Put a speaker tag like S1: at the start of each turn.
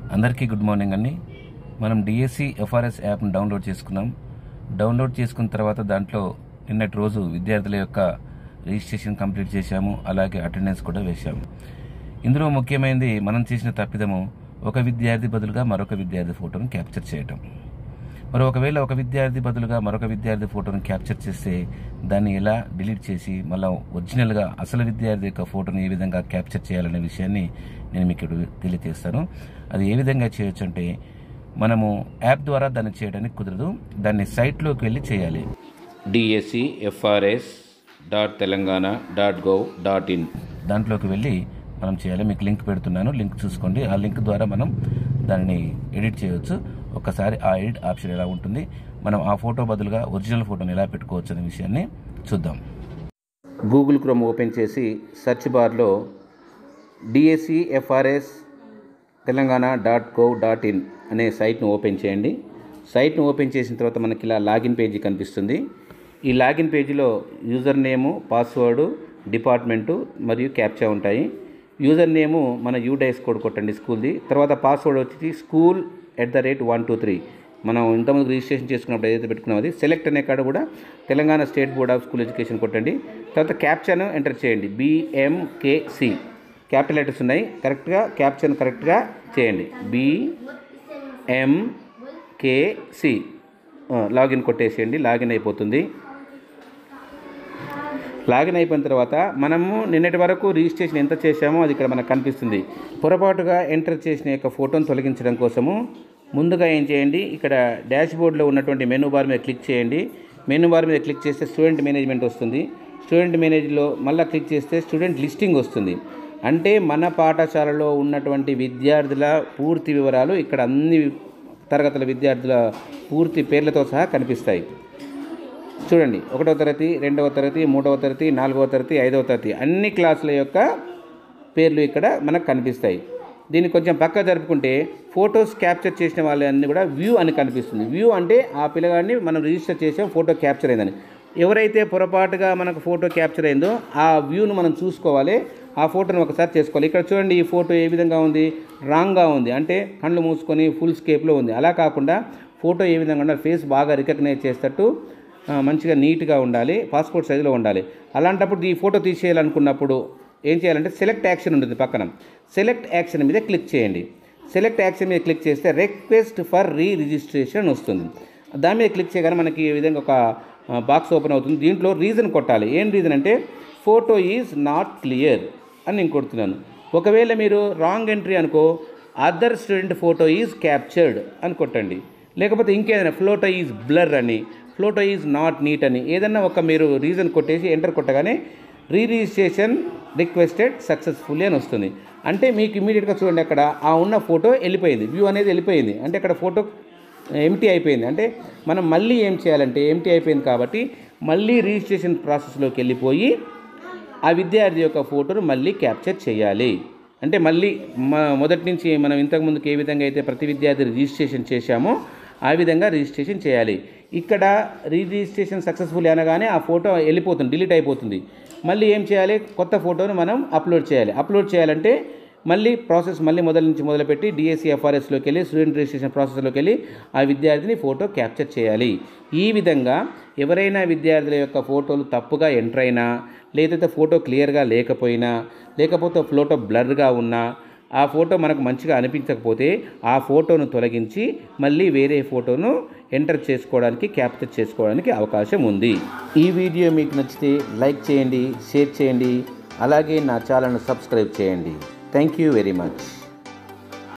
S1: అందరికీ good morning అండి మనం డిఎస్సి ఎఫ్ఆర్ఎస్ యాప్ను డౌన్లోడ్ చేసుకున్నాం డౌన్లోడ్ చేసుకున్న తర్వాత దాంట్లో నిన్నటి రోజు విద్యార్థుల యొక్క రిజిస్ట్రేషన్ కంప్లీట్ చేశాము అలాగే అటెండెన్స్ కూడా వేశాము ఇందులో ముఖ్యమైనది మనం చేసిన తప్పిదము ఒక విద్యార్థి బదులుగా మరొక విద్యార్థి ఫోటోను క్యాప్చర్ చేయటం మరి ఒకవేళ ఒక విద్యార్థి బదులుగా మరొక విద్యార్థి ఫోటోను క్యాప్చర్ చేస్తే దాన్ని ఎలా డిలీట్ చేసి మళ్ళీ ఒరిజినల్గా అసలు విద్యార్థి యొక్క ఫోటోను ఏ విధంగా క్యాప్చర్ చేయాలనే విషయాన్ని నేను మీకు ఇప్పుడు తెలియజేస్తాను అది ఏ విధంగా చేయొచ్చు అంటే మనము యాప్ ద్వారా దాన్ని చేయడానికి కుదరదు దాన్ని సైట్లోకి వెళ్ళి చేయాలి DSC FRS dot Telangana dot gov dot in దాంట్లోకి వెళ్ళి మనం చేయాలి మీకు లింక్ పెడుతున్నాను లింక్ చూసుకోండి ఆ లింక్ ద్వారా మనం దానిని ఎడిట్ చేయవచ్చు ఒక్కసారి ఆ ఎడిట్ ఆప్షన్ ఎలా ఉంటుంది మనం ఆ ఫోటో బదులుగా ఒరిజినల్ ఫోటోని ఎలా పెట్టుకోవచ్చు అనే విషయాన్ని చూద్దాం గూగుల్ క్రోమ్ ఓపెన్ చేసి సెర్చ్ బార్లో DSC FRS Telangana dot gov dot in అనే సైట్ను ఓపెన్ చేయండి సైట్ను ఓపెన్ చేసిన తర్వాత మనకి ఇలా లాగిన్ పేజీ కనిపిస్తుంది ఈ లాగిన్ పేజీలో యూజర్ నేము పాస్వర్డ్ డిపార్ట్మెంటు మరియు క్యాప్చా ఉంటాయి యూజర్ నేము మన యూడైస్ కోడ్ కొట్టండి స్కూల్ది తర్వాత పాస్వర్డ్ వచ్చి school at the rate one two three మనం ఇంతకుముందు రిజిస్ట్రేషన్ చేసుకున్నప్పుడు ఏదైతే పెట్టుకున్నామో అది సెలెక్ట్ అనే కాడ కూడా Telangana state board of school education కొట్టండి తర్వాత క్యాప్చాను ఎంటర్ చేయండి బిఎంకేసి క్యాపిటల్ లెటర్స్ ఉన్నాయి కరెక్ట్గా క్యాప్చర్ కరెక్ట్గా చేయండి బిఎంకేసి లాగిన్ కొట్టేసేయండి లాగిన్ అయిపోతుంది లాగిన్ అయిపోయిన తర్వాత మనము నిన్నటి వరకు రిజిస్ట్రేషన్ ఎంత చేశామో అది ఇక్కడ మనకు కనిపిస్తుంది పొరపాటుగా ఎంటర్ చేసిన యొక్క ఫోటోను తొలగించడం కోసము ముందుగా ఏం చేయండి ఇక్కడ డాష్ బోర్డ్లో ఉన్నటువంటి మెనూ బార్ మీద క్లిక్ చేయండి మెనూ బార్ మీద క్లిక్ చేస్తే స్టూడెంట్ మేనేజ్మెంట్ వస్తుంది స్టూడెంట్ మేనేజ్లో మళ్ళీ క్లిక్ చేస్తే స్టూడెంట్ లిస్టింగ్ వస్తుంది అంటే మన పాఠశాలలో ఉన్నటువంటి విద్యార్థుల పూర్తి వివరాలు ఇక్కడ అన్ని తరగతుల విద్యార్థుల పూర్తి పేర్లతో సహా కనిపిస్తాయి చూడండి ఒకటవ తరగతి రెండవ తరగతి మూడవ తరగతి నాలుగవ తరగతి ఐదవ తరగతి అన్ని క్లాసుల యొక్క పేర్లు ఇక్కడ మనకు కనిపిస్తాయి దీన్ని కొంచెం పక్క జరుపుకుంటే ఫొటోస్ క్యాప్చర్ చేసిన వాళ్ళన్నీ కూడా వ్యూ అని కనిపిస్తుంది వ్యూ అంటే ఆ పిల్లగాడిని మనం రిజిస్టర్ చేసాం ఫోటో క్యాప్చర్ అయిందని ఎవరైతే పొరపాటుగా మనకు ఫోటో క్యాప్చర్ అయిందో ఆ వ్యూను మనం చూసుకోవాలి ఆ ఫోటోను ఒకసారి చేసుకోవాలి ఇక్కడ చూడండి ఈ ఫోటో ఏ విధంగా ఉంది రాంగ్గా ఉంది అంటే కళ్ళు మూసుకొని ఫుల్ స్కేప్లో ఉంది అలా కాకుండా ఫోటో ఏ విధంగా ఉండాలి ఫేస్ బాగా రికగ్నైజ్ చేసేటట్టు ఆ, మంచిగా నీట్గా ఉండాలి పాస్పోర్ట్ సైజులో ఉండాలి అలాంటప్పుడు ఈ ఫోటో తీసేయాలనుకున్నప్పుడు ఏం చేయాలంటే సెలెక్ట్ యాక్షన్ ఉంటుంది పక్కన సెలెక్ట్ యాక్షన్ మీద క్లిక్ చేయండి సెలెక్ట్ యాక్షన్ మీద క్లిక్ చేస్తే రిక్వెస్ట్ ఫర్ రీ రిజిస్ట్రేషన్ వస్తుంది దాని మీద క్లిక్ చేయగానే మనకి ఈ విధంగా ఒక బాక్స్ ఓపెన్ అవుతుంది దీంట్లో రీజన్ కొట్టాలి ఏం రీజన్ అంటే ఫోటో ఈజ్ నాట్ క్లియర్ అని నేను కొడుతున్నాను ఒకవేళ మీరు రాంగ్ ఎంట్రీ అనుకో other student photo is captured అని కొట్టండి లేకపోతే ఇంకేదైనా ఫ్లోటో ఈజ్ బ్లర్ అని ఫ్లోటో ఈజ్ నాట్ నీట్ అని ఏదన్నా ఒక మీరు రీజన్ కొట్టేసి ఎంటర్ కొట్టగానే రీ రిజిస్ట్రేషన్ రిక్వెస్టెడ్ సక్సెస్ఫుల్లీ అని వస్తుంది అంటే మీకు ఇమీడియట్గా చూడండి అక్కడ ఆ ఉన్న ఫోటో వెళ్ళిపోయింది వ్యూ అనేది వెళ్ళిపోయింది అంటే అక్కడ ఫోటో ఎంటీ అయిపోయింది అంటే మనం మళ్ళీ ఏం చేయాలంటే ఎంటీ అయిపోయింది కాబట్టి మళ్ళీ రిజిస్ట్రేషన్ ప్రాసెస్లోకి వెళ్ళిపోయి ఆ విద్యార్థి యొక్క ఫోటోను మళ్ళీ క్యాప్చర్ చేయాలి అంటే మళ్ళీ మ- మొదటి నుంచి మనం ఇంతకుముందుకు ఏ విధంగా అయితే ప్రతి విద్యార్థి రిజిస్ట్రేషన్ చేశామో ఆ విధంగా రిజిస్ట్రేషన్ చేయాలి ఇక్కడ రిజిస్ట్రేషన్ సక్సెస్ఫుల్ అనగానే ఆ ఫోటో వెళ్ళిపోతుంది డిలీట్ అయిపోతుంది మళ్ళీ ఏం చేయాలి కొత్త ఫోటోను మనం అప్లోడ్ చేయాలి అప్లోడ్ చేయాలంటే మళ్ళీ ప్రాసెస్ మళ్ళీ మొదటి నుంచి మొదలుపెట్టి డిఎస్సి ఎఫ్ఆర్ఎస్లోకి వెళ్ళి స్టూడెంట్ రిజిస్ట్రేషన్ ప్రాసెస్లోకి వెళ్ళి ఆ విద్యార్థిని ఫోటో క్యాప్చర్ చేయాలి ఈ విధంగా ఎవరైనా విద్యార్థుల యొక్క ఫోటోలు తప్పుగా ఎంటర్ అయినా లేదంటే ఫోటో క్లియర్గా లేకపోయినా లేకపోతే ఫోటో బ్లర్గా ఉన్నా ఆ ఫోటో మనకు మంచిగా అనిపించకపోతే ఆ ఫోటోను తొలగించి మళ్ళీ వేరే ఫోటోను ఎంటర్ చేసుకోవడానికి క్యాప్చర్ చేసుకోవడానికి అవకాశం ఉంది ఈ వీడియో మీకు నచ్చితే లైక్ చేయండి షేర్ చేయండి అలాగే నా ఛానల్ను సబ్స్క్రైబ్ చేయండి థ్యాంక్ యూ వెరీ మచ్